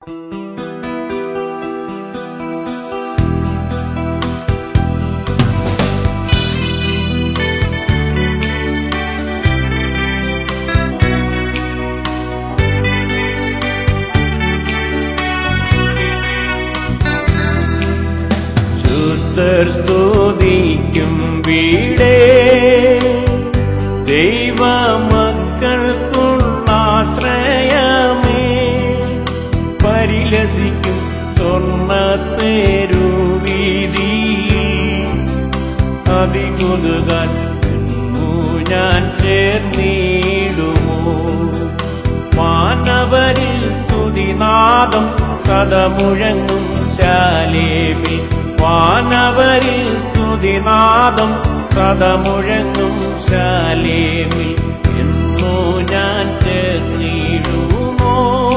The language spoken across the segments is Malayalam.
ശുദ്ധർ സ്തുതിക്കും വീടേ ദൈവമക്കൾക്കുള്ളാശ്രയമേ പരിലസിക്കും സ്വർണ്ണത്തേരുവീതി അതികൊതുകാൻ ഞാൻ ചേർന്നിടുമോ മാനവരിൽ സ്തുതിനാദം സദമുഴങ്ങും ശാലേമി വാനവരിൽ സ്തുതിനാദം സദമുഴങ്ങും ശാലേമി എന്നോ ഞാൻ ചേർന്നിടുമോ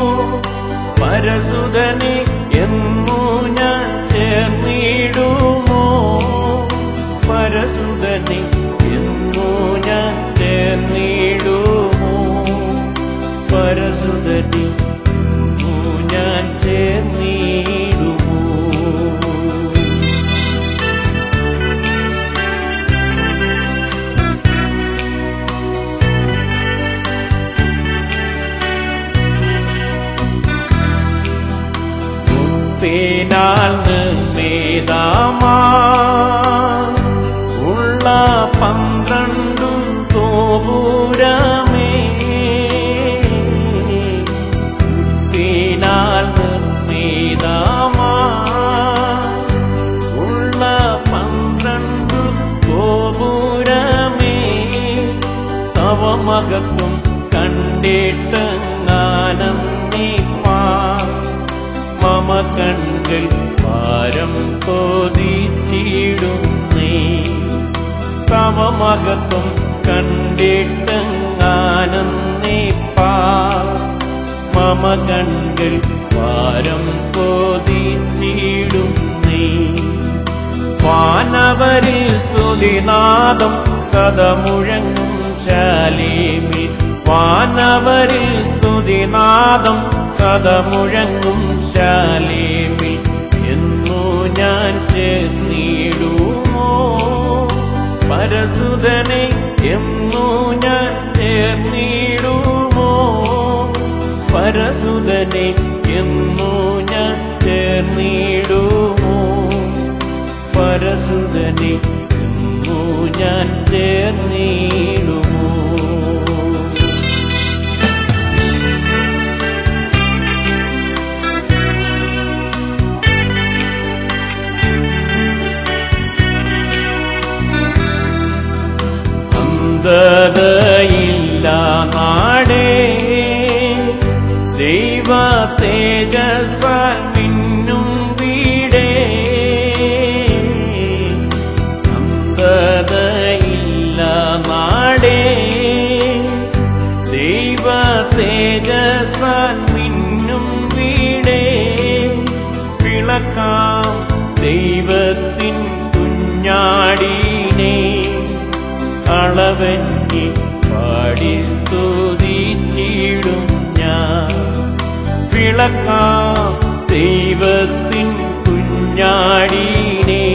പരസുതനെ എന്നോ ഞാൻ ചേർന്നിടുമോ പരസുതനെ എന്നോ ഞാൻ ചേർന്നിടുമോ പരസുതനെ എന്നോ ഞാൻ ചേർന്നിടുമോ മുത്തിനാൽ നിർമ്മേതാമാ ഉള്ള പന്ത്രണ്ടു തോപുരമേ മുത്തിനാൽ നിർമ്മേതാമാ ഉള്ള പന്ത്രണ്ടു ഗോപുരമേ തവ മകത്വം കണ്ടിട്ട് ആനന്ദിപ്പാ മമ കൺകൾ പാരം കൊതിച്ചിടുന്നേ തവ മകത്വം കണ്ടിട്ട് ആനന്ദിപ്പാ മമ കൺകൾ പാരം കൊതിച്ചിടുന്നേ വാനവരിൽ സ്തുതിനാദം സദമുഴങ്ങും ശാലേമി വാനവരിൽ സ്തുതിനാദം സദമുഴങ്ങും ശാലേമി എന്നു ഞാൻ ചേർന്നിടുമോ പരസുതനെ എന്നു ഞാൻ ചേർന്നിടുമോ പരസുതനെ എന്നു ഞാൻ ചേർന്നിടുമോ പരസുതനെ എന്നു ഞാൻ ചേർന്നിടുമോ അന്ധതയില്ല നാടേ ദൈവ തേജസ്സാൽ മിന്നും വീടേ അന്ധതയില്ല നാടേ ദൈവ തേജസ്സാൽ മിന്നും വീടേ വിളക്കാം ദൈവത്തിൻ കുഞ്ഞാടീനേ അളവന്നി പാടി സ്തുതിച്ചിടും ഞാൻ വിളക്കാം ദൈവത്തിൻ കുഞ്ഞാടീനെ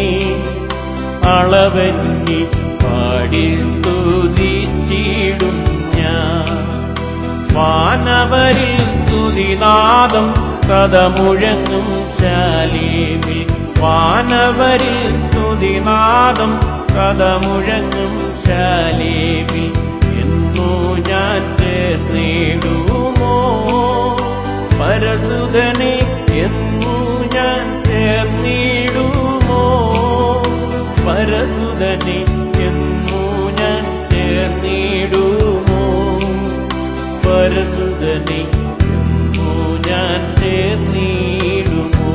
അളവന്നി പാടി സ്തുതിച്ചിടും ഞാൻ വാനവരിൽ സ്തുതിനാദം കഥമുഴങ്ങും ശാലേമി വാനവരിൽ സ്തുതിനാദം കഥമുഴങ്ങും ശാലേമി എന്നോ ഞാൻ ചേർന്നിടുമോ പരസുതനെ എന്നോ ഞാൻ ചേർന്നിടുമോ പരസുതനെ എന്നോ ഞാൻ ചേർന്നിടുമോ പരസുതനെ എന്നോ ഞാൻ ചേർന്നിടുമോ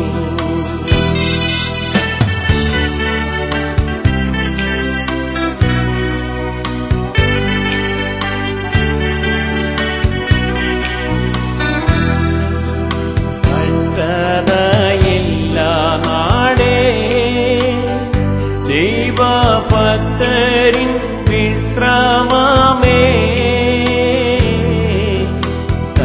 ഭക്തതയില്ല നാടേ ദൈവഭക്തരിൻ വിശ്രമമേ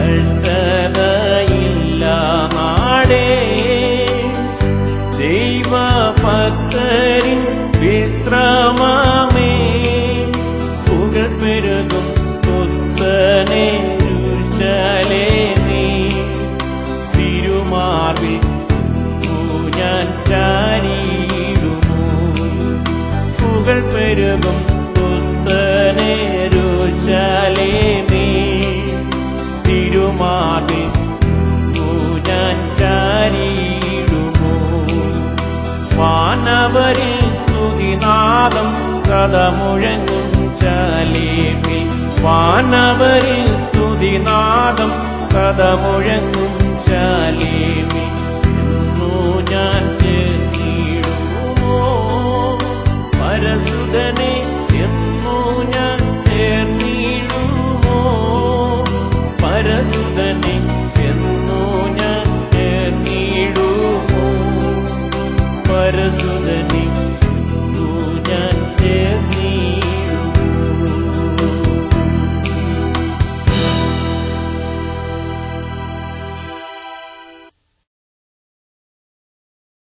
വിശ്രമമേ പുകൾ പെരുകും പുത്തനെ രുശലേമേ തിരുമാർവിൽ ഞാൻ ചാരിയിടുമോ പുകൾ പെരുകും പുത്തനെ രുശലേമേ തിരുമാർവിൽ ഞാൻ ചാരിയിടുമോ വാനവരിൽ സ്തുതിനാദം കഥമുഴങ്ങും ചാലേമി വാനവരിൽ സ്തുതിനാദം കഥമുഴങ്ങും ചാലേമി എന്നു ഞാൻ ചേർന്നിടുമോ പരസുതനെ എന്നു ഞാൻ ചേർന്നിടുമോ പരസുതനെ എന്നു ഞാൻ ചേർന്നിടുമോ പരസുതനെ